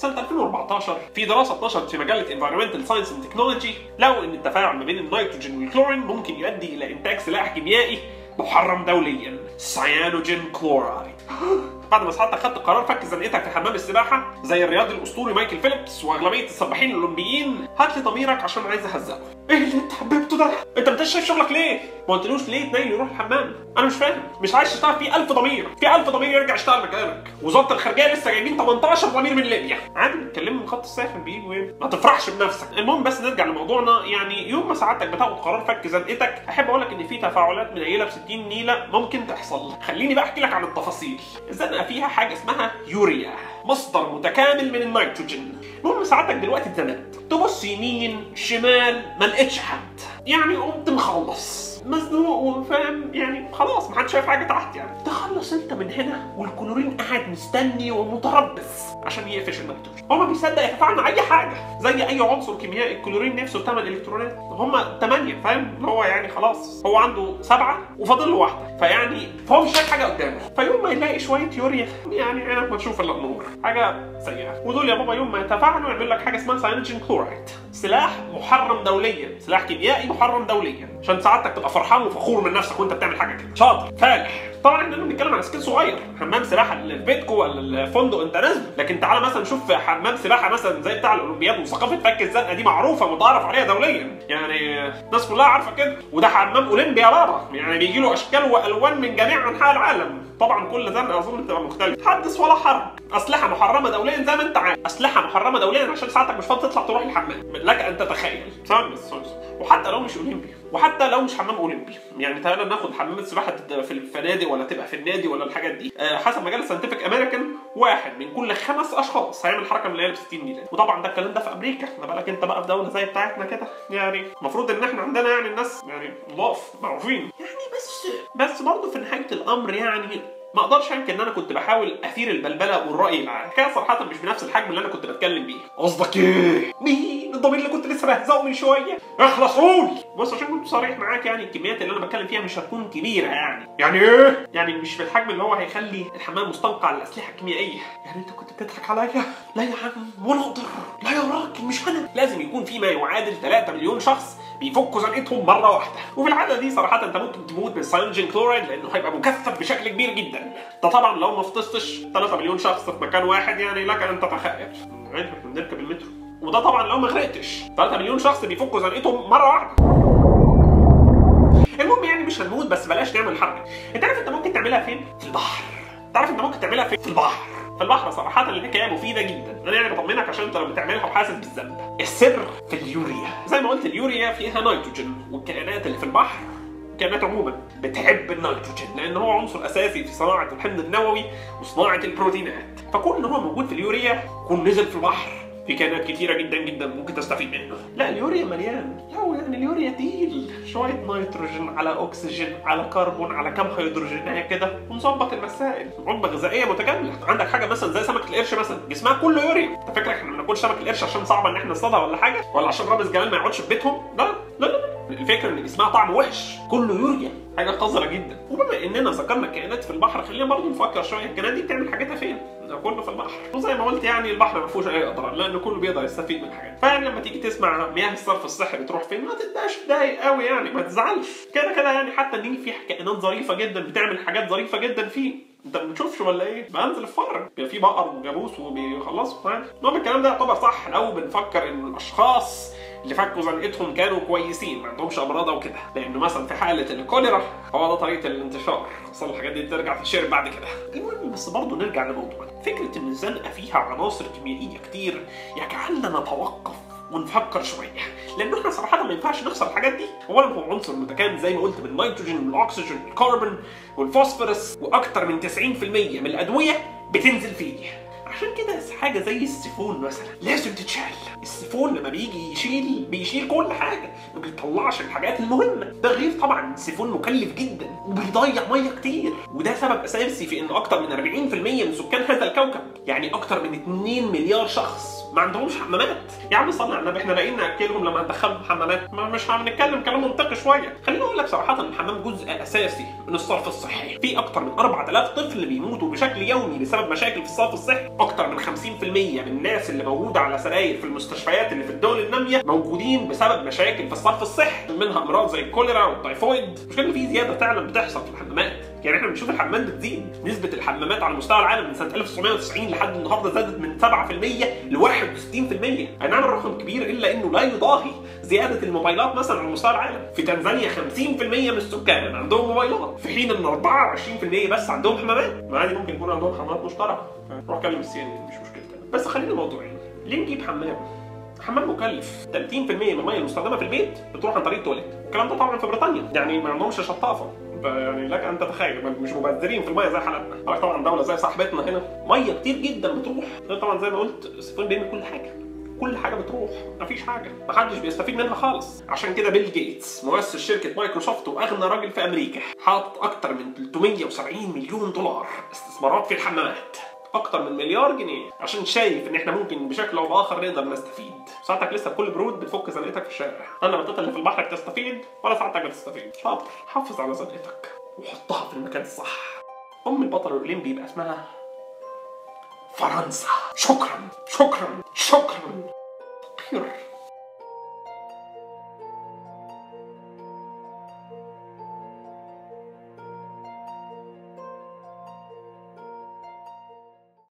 سنه 2014 في دراسه اتنشرت في مجله Environmental Science and Technology لقوا ان التفاعل ما بين النيتروجين والكلورين ممكن يؤدي الى انتاج سلاح كيميائي محرم دوليا سيانوجين كلورايد بعد ما ساعتها خدت قرار فك زنقتك في حمام السباحه زي الرياضي الاسطوري مايكل فيليبس واغلبيه السباحين الاولمبيين هات لي ضميرك عشان عايز اهزقه ايه اللي انت حببته ده انت ما انتش شايف شغلك ليه ما قلتلوش ليه تنيل يروح الحمام انا مش فاهم مش عايز تشتغل في 1000 ضمير في 1000 ضمير يرجع يشتغل مكانك وزاره الخارجيه لسه جايبين 18 ضمير من ليبيا عادي بيتكلموا من خط الساحل بيجوا ايه ما تفرحش بنفسك المهم بس نرجع لموضوعنا يعني يوم ما سعادتك بتاخد قرار فك زنقتك احب اقول لك ان في تفاعلات منيله ب 60 نيله ممكن تحصل خليني بقى احكي لك عن التفاصيل الزنقه فيها حاجه اسمها يوريا مصدر متكامل من النيتروجين المهم ساعتك دلوقتي اتزنقت تبص يمين شمال ما لقيتش حد يعني قمت مخلص مزنوق وفاهم يعني خلاص ما حدش شايف حاجه تحت يعني تخلص انت من هنا والكلورين قاعد مستني ومتربص عشان يقفش النيتروجين هو ما بيصدق يتفاعل مع اي حاجه زي اي عنصر كيميائي الكلورين نفسه 8 الكترونات هم 8 فاهم اللي هو يعني خلاص هو عنده سبعه وفاضل له واحده فيعني فهو مش شايف حاجه قدامه فيوم ما يلاقي شويه يوريا يعني عينك ما تشوف الا النور حاجه سيئه ودول يا بابا يوم ما يتفاعلوا يعمل لك حاجه اسمها ساينوجين كلورايد سلاح محرم دوليا سلاح كيميائي محرم دوليا عشان سعادتك تبقى فرحان وفخور من نفسك وانت بتعمل حاجه كده شاطر فالح طبعا احنا بنتكلم على سكيل صغير حمام سباحه اللي في بيتكو ولا الفندق انت نازل لكن تعالى مثلا شوف حمام سباحه مثلا زي بتاع الاولمبياد وثقافه فك الزنقه دي معروفه متعارف عليها دوليا يعني الناس كلها عارفه كده وده حمام اولمبي يا بابا يعني بيجي له اشكال والوان من جميع انحاء العالم طبعا كل زنقه اظن بتبقى مختلفه حدث ولا حرج اسلحه محرمه دوليا زي ما انت عارف اسلحه محرمه دوليا عشان ساعتك مش فاضي تطلع تروح الحمام لك ان تتخيل ثواني بس ثواني بس. وحتى لو مش اولمبي وحتى لو مش حمام اولمبي يعني تعالى ناخد حمام السباحه في الفنادق ولا تبقى في النادي ولا الحاجات دي أه حسب مجله ساينتفك امريكان واحد من كل خمس اشخاص هيعمل حركه من اللي هي ب 60 ميلاد وطبعا ده الكلام ده في امريكا ما بالك انت بقى في دوله زي بتاعتنا كده يعني المفروض ان احنا عندنا يعني الناس يعني نضاف معروفين يعني بس بس برضه في نهايه الامر يعني ما اقدرش انكر ان انا كنت بحاول اثير البلبله والراي العام كان صراحه مش بنفس الحجم اللي انا كنت بتكلم بيه قصدك ايه مين الضمير اللي كنت لسه بهزقه من شويه اخلص قول بص عشان كنت صريح معاك يعني الكميات اللي انا بتكلم فيها مش هتكون كبيره يعني يعني ايه يعني مش في الحجم اللي هو هيخلي الحمام مستنقع للاسلحه الكيميائيه يعني انت كنت بتضحك عليا لا يا عم ولا اقدر لا يا راجل مش انا لازم يكون في ما يعادل 3 مليون شخص بيفكوا زنقتهم مره واحده وفي الحاله دي صراحه انت ممكن تموت من ساينوجين كلورايد لانه هيبقى مكثف بشكل كبير جدا ده طبعا لو ما فطستش 3 مليون شخص في مكان واحد يعني لك ان تتخيل عادي احنا بنركب المترو وده طبعا لو ما غرقتش 3 مليون شخص بيفكوا زنقتهم مره واحده المهم يعني مش هنموت بس بلاش نعمل حركه انت عارف انت ممكن تعملها فين في البحر تعرف انت ممكن تعملها فين في البحر في البحر صراحة الحكاية مفيدة جدا، أنا يعني بطمنك عشان أنت لو بتعملها وحاسس بالذنب. السر في اليوريا، زي ما قلت اليوريا فيها نيتروجين والكائنات اللي في البحر الكائنات عموما بتحب النيتروجين لان هو عنصر اساسي في صناعه الحمض النووي وصناعه البروتينات فكون ان هو موجود في اليوريا كون نزل في البحر في كائنات كتيره جدا جدا ممكن تستفيد منه لا اليوريا مليان لا يعني اليوريا تقيل شويه نيتروجين على اكسجين على كربون على كام هيدروجينيه كده ونظبط المسائل وجبه غذائيه متكامله عندك حاجه مثلا زي سمكه القرش مثلا جسمها كله يوريا انت فاكر احنا ما بناكلش سمك القرش عشان صعبه ان احنا نصطادها ولا حاجه ولا عشان رامز جلال ما يقعدش في بيتهم لا لا لا الفكره ان جسمها طعم وحش كله يوريا حاجه قذره جدا وبما اننا ذكرنا كائنات في البحر خلينا برضه نفكر شويه الكائنات دي بتعمل حاجاتها فين كله في البحر وزي ما قلت يعني البحر ما فيهوش اي اضرار لان كله بيقدر يستفيد من الحاجات فيعني لما تيجي تسمع مياه الصرف الصحي بتروح فين ما تبقاش متضايق قوي يعني ما تزعلش كده كده يعني حتى النيل فيه كائنات ظريفه جدا بتعمل حاجات ظريفه جدا فيه انت ما بتشوفش ولا ايه؟ بنزل اتفرج بيبقى في بقر وجاموس وبيخلصوا يعني المهم الكلام ده يعتبر صح لو بنفكر ان الاشخاص اللي فكوا زنقتهم كانوا كويسين ما عندهمش امراض او كده لانه مثلا في حاله الكوليرا هو ده طريقه الانتشار اصل الحاجات دي ترجع تتشرب بعد كده المهم بس برضه نرجع لموضوعنا فكره ان الزنقه فيها عناصر كيميائيه كتير يجعلنا نتوقف ونفكر شويه لانه احنا صراحه ما ينفعش نخسر الحاجات دي اولا هو عنصر متكامل زي ما قلت من النيتروجين والاكسجين والكربون والفوسفورس واكتر من 90% من الادويه بتنزل فيه عشان كده حاجه زي السيفون مثلا لازم تتشال السيفون لما بيجي يشيل بيشيل كل حاجه ما بيطلعش الحاجات المهمه ده غير طبعا السيفون مكلف جدا وبيضيع ميه كتير وده سبب اساسي في ان اكتر من 40% من سكان هذا الكوكب يعني اكتر من 2 مليار شخص ما عندهمش حمامات يا عم صلي على النبي احنا لاقيين ناكلهم لما ندخلهم حمامات ما مش هنتكلم كلام منطقي شويه خليني اقول لك صراحه الحمام جزء اساسي من الصرف الصحي في اكتر من 4000 طفل بيموتوا بشكل يومي بسبب مشاكل في الصرف الصحي اكتر من 50% من الناس اللي موجوده على سراير في المستشفيات اللي في الدول الناميه موجودين بسبب مشاكل في الصرف الصحي منها امراض زي الكوليرا والتيفويد مش كان في زياده فعلا بتحصل في الحمامات يعني احنا بنشوف الحمامات بتزيد نسبة الحمامات على مستوى العالم من سنة 1990 لحد النهاردة زادت من 7% ل 61% اي نعم الرقم كبير الا انه لا يضاهي زيادة الموبايلات مثلا على مستوى العالم في تنزانيا 50% من السكان عندهم موبايلات في حين ان 24% بس عندهم حمامات ما عادي ممكن يكون عندهم حمامات مشتركة روح كلم السي مش مشكلة بس خلينا موضوعيين ليه نجيب حمام؟ حمام مكلف 30% من الميه المستخدمه في البيت بتروح عن طريق التواليت الكلام ده طبعا في بريطانيا يعني ما عندهمش شطافه يعني لك ان تتخيل مش مبذرين في الميه زي حالتنا طبعا دوله زي صاحبتنا هنا ميه كتير جدا بتروح طبعا زي ما قلت السيفون بيعمل كل حاجه كل حاجه بتروح مفيش حاجه محدش بيستفيد منها خالص عشان كده بيل جيتس مؤسس شركه مايكروسوفت واغنى راجل في امريكا حاطط اكتر من 370 مليون دولار استثمارات في الحمامات اكتر من مليار جنيه عشان شايف ان احنا ممكن بشكل او باخر نقدر نستفيد ساعتك لسه بكل برود بتفك زنقتك في الشارع انا النباتات اللي في البحر تستفيد ولا ساعتك بتستفيد شاطر حافظ على زنقتك وحطها في المكان الصح ام البطل الاولمبي يبقى اسمها فرنسا شكرا شكرا شكرا خير